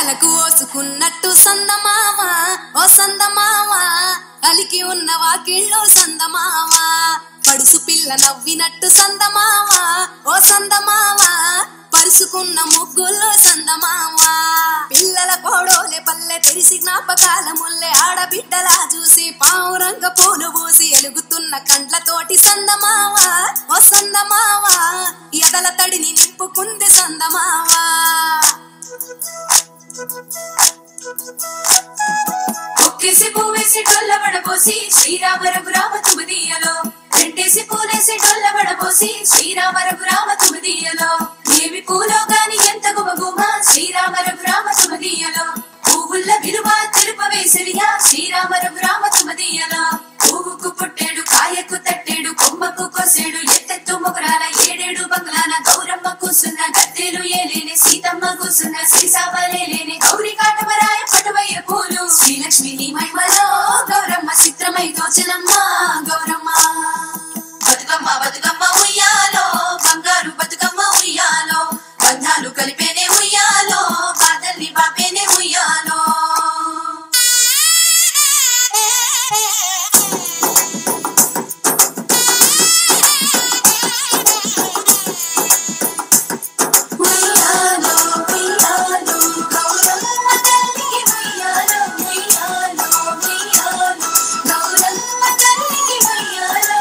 తలకు ఓసుకున్నట్టు సందమామ ఓ సందమామ కలికి ఉన్న వాకిళ్ళు సందమామ పడుసు పిల్ల నవ్వినట్టు సందమామ ఓ సందమామ పరుసుకున్న ముగ్గుల్లో సందమామ పిల్లల కోడోలే పల్లె తెరిసి జ్ఞాపకాల ముల్లె ఆడబిడ్డలా చూసి పావురంగ పూలు పూసి ఎలుగుతున్న కండ్లతోటి సందమావ ఓ సందమావ ఎదల తడిని నింపుకుంది సందమావా ఒక్కేసి పువ్వేసి డొల్ల వడబోసి శ్రీరామ రఘురామ తుమదీయలో రెండేసి పూలేసి డొల్ల వడబోసి శ్రీరామ రఘురామ తుమదీయలో ఏమి పూలో గాని ఎంత గుమగుమ శ్రీరామ రఘురామ తుమదీయలో పువ్వుల్ల విలువ తెలుపవేసలియా శ్రీరామ రఘురామ తుమదీయలో పువ్వుకు పుట్టేడు కాయకు తట్టేడు కొమ్మకు కొసేడు ఎత్తెత్తు మొగరాల ఏడేడు బంగ్లాన గౌరమ్మ కూసున్న గద్దెలు ఏలేని సీతమ్మ కూసున్న శ్రీసాబలేని గౌరి కాటమరాయ పటవయ్య పూలు శ్రీలక్ష్మి నీ మహిమలో గౌరమ్మ చిత్రమై తోచనమ్మ గౌరమ్మ బతుకమ్మ బతుకమ్మ ఉయ్యాలో బంగారు బతుకమ్మ ఉయ్యాలో బంధాలు కలిపేనే ఉయ్యాలో బాధల్ని బాపేనే ఉయ్యాలో ఉయ్యాలో ఉయ్యాలో గౌరమ్మ తల్లికి ఉయ్యాలో ఉయ్యాలో ఉయ్యాలో గౌరమ్మ తల్లికి ఉయ్యాలో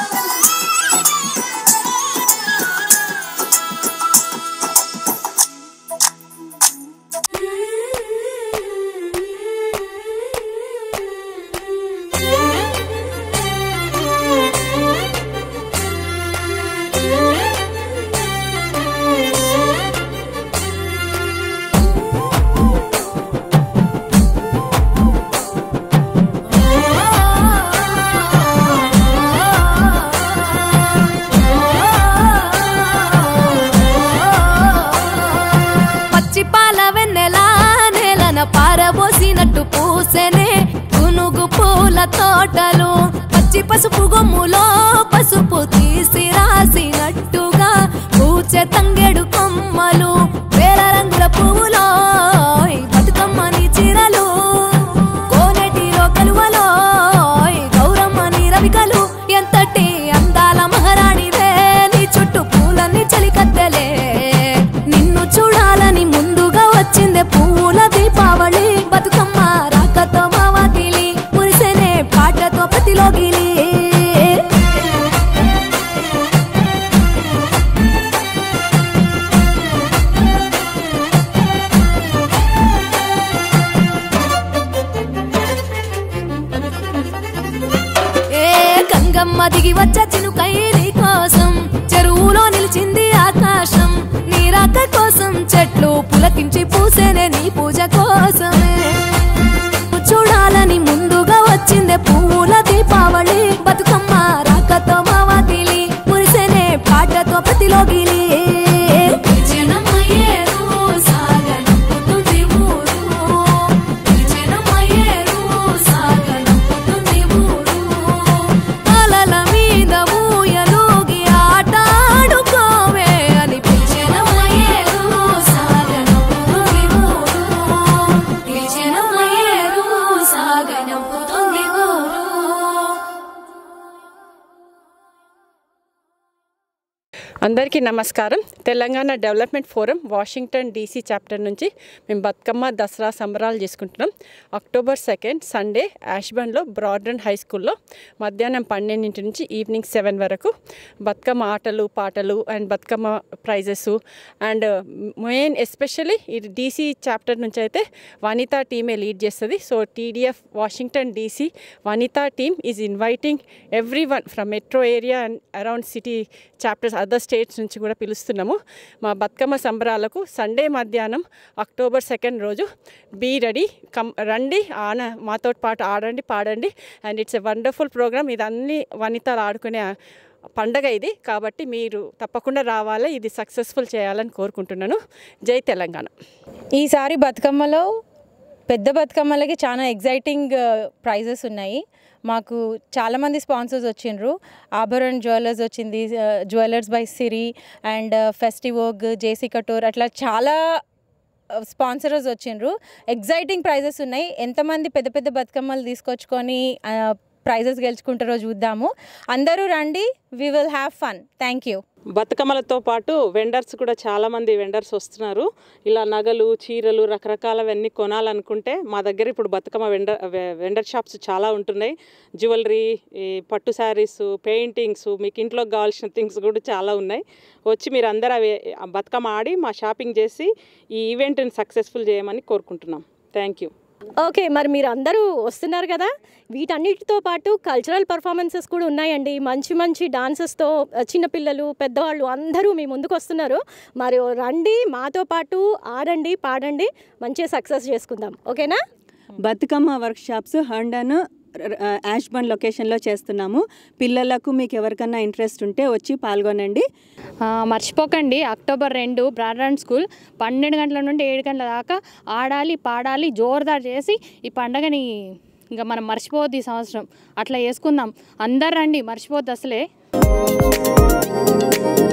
పచ్చి పాల వెన్నెలా నేలన పారబోసినట్టు పూసెనే గునుగు పూల తోటలు పచ్చి పసుపు గొమ్ములో పసుపు తీసి రాసినట్టుగా పూచె తంగెడు కొమ్మలు వేల రంగుల పువ్వులో బతుకమ్మని చీరలు కోనేటిలో కలువలో గౌరమ్మని రవికలు ఎంతటి అందాల మహారాణివే నీ చుట్టూ పూలన్నీ చలికత్తెలే నిన్ను చూడాలని ముందుగా వచ్చిందే పూల దీపావళి బతుకమ్మ రాకతో మావాకిలి మురిసెనే పాటతో ప్రతిలోగిలి ఏ గంగమ్మ దిగి వచ్చ చినుకైలి కోసం చెరువులో నిలిచింది ఆకాశం నీరాక కోసం చెట్లు పులకించి పూసేనే నీ పూజ కోసమే చూడాలని ముందుగా వచ్చిందే పువ్వుల దీపావళి బతుకమ్మ రాకతో మావాతిలి మురిసేనే పాటతో ప్రతిలోగిలి జనమయ్యేరు సాగనంపుతుంది ఊరు జనమయ్యేరు సాగనంపుతుంది ఊరు అలల మీద ఊయలూగి ఆటాడుకోవే అని జనమయ్యేరు సాగనంపుతుంది ఊరు జనమయ్యేరు సాగనంపుతుంది ఊరు అందరికీ నమస్కారం Telangana development forum Washington DC chapter నుంచి మేము బతుకమ్మ దసరా సంబరాలు చేసుకుంటున్నాం అక్టోబర్ సెకండ్ సండే యాష్బన్లో బ్రాడ్రన్ హై స్కూల్లో మధ్యాహ్నం పన్నెండింటి నుంచి ఈవినింగ్ సెవెన్ వరకు బతుకమ్మ ఆటలు పాటలు and Bathukamma prizes and main especially ఈ డీసీ చాప్టర్ నుంచి అయితే వనితా టీమే లీడ్ చేస్తుంది so TDF Washington DC Vanitha team is inviting everyone from metro area and around city chapters other states నుంచి కూడా పిలుస్తున్నాము మా బతుకమ్మ సంబరాలకు సండే మధ్యాహ్నం అక్టోబర్ సెకండ్ రోజు బీ రెడీ కమ్ రండి ఆన మాతో పాటు ఆడండి పాడండి and it's a wonderful program ఇది అన్ని వనితలు ఆడుకునే పండగ ఇది కాబట్టి మీరు తప్పకుండా రావాలి ఇది సక్సెస్ఫుల్ చేయాలని కోరుకుంటున్నాను జై తెలంగాణ ఈసారి బతుకమ్మలో పెద్ద బతుకమ్మలకి చాలా ఎగ్జైటింగ్ ప్రైజెస్ ఉన్నాయి మాకు చాలామంది స్పాన్సర్స్ వచ్చిండ్రు ఆభరణ్ జ్యువెలర్స్ వచ్చింది jewellers by Siri and Festivogue JC కటోర్ అట్లా చాలా స్పాన్సరర్స్ వచ్చిండ్రు ఎగ్జైటింగ్ ప్రైజెస్ ఉన్నాయి ఎంతమంది పెద్ద పెద్ద బతుకమ్మలు తీసుకొచ్చుకొని ప్రైజెస్ గెలుచుకుంటారో చూద్దాము అందరూ రండి we will have fun thank you బతుకమ్మలతో పాటు వెండర్స్ కూడా చాలామంది వెండర్స్ వస్తున్నారు ఇలా నగలు చీరలు రకరకాలవన్నీ కొనాలనుకుంటే మా దగ్గర ఇప్పుడు బతుకమ్మ వెండర్ వె- వెండర్ షాప్స్ చాలా ఉంటున్నాయి జ్యువెలరీ ఈ పట్టు శారీస్ పెయింటింగ్స్ మీకు ఇంట్లోకి కావాల్సిన థింగ్స్ కూడా చాలా ఉన్నాయి వచ్చి మీరు అందరూ అవి ఆ బతుకమ్మ ఆడి మా షాపింగ్ చేసి ఈ ఈవెంట్ని సక్సెస్ఫుల్ చేయమని కోరుకుంటున్నాం థ్యాంక్ యూ ఓకే మరి మీరు అందరూ వస్తున్నారు కదా వీటన్నిటితో పాటు కల్చరల్ పర్ఫార్మెన్సెస్ కూడా ఉన్నాయండి మంచి మంచి డాన్సెస్తో చిన్నపిల్లలు పెద్దవాళ్ళు అందరూ మీ ముందుకు వస్తున్నారు మరి రండి మాతో పాటు ఆడండి పాడండి మంచిగా సక్సెస్ చేసుకుందాం ఓకేనా బతుకమ్మ వర్క్షాప్స్ హండన్ యాష్బన్ లొకేషన్లో చేస్తున్నాము పిల్లలకు మీకు ఎవరికన్నా ఇంట్రెస్ట్ ఉంటే వచ్చి పాల్గొనండి ఆ, మర్చిపోకండి అక్టోబర్ రెండు బ్రాడ్రాండ్ స్కూల్ పన్నెండు గంటల నుండి ఏడు గంటల దాకా ఆడాలి పాడాలి జోరుదారు చేసి ఈ పండగని ఇంకా మనం మర్చిపోవద్దు ఈ సంవత్సరం అట్లా చేసుకుందాం అందరు రండి మర్చిపోవద్దు అసలే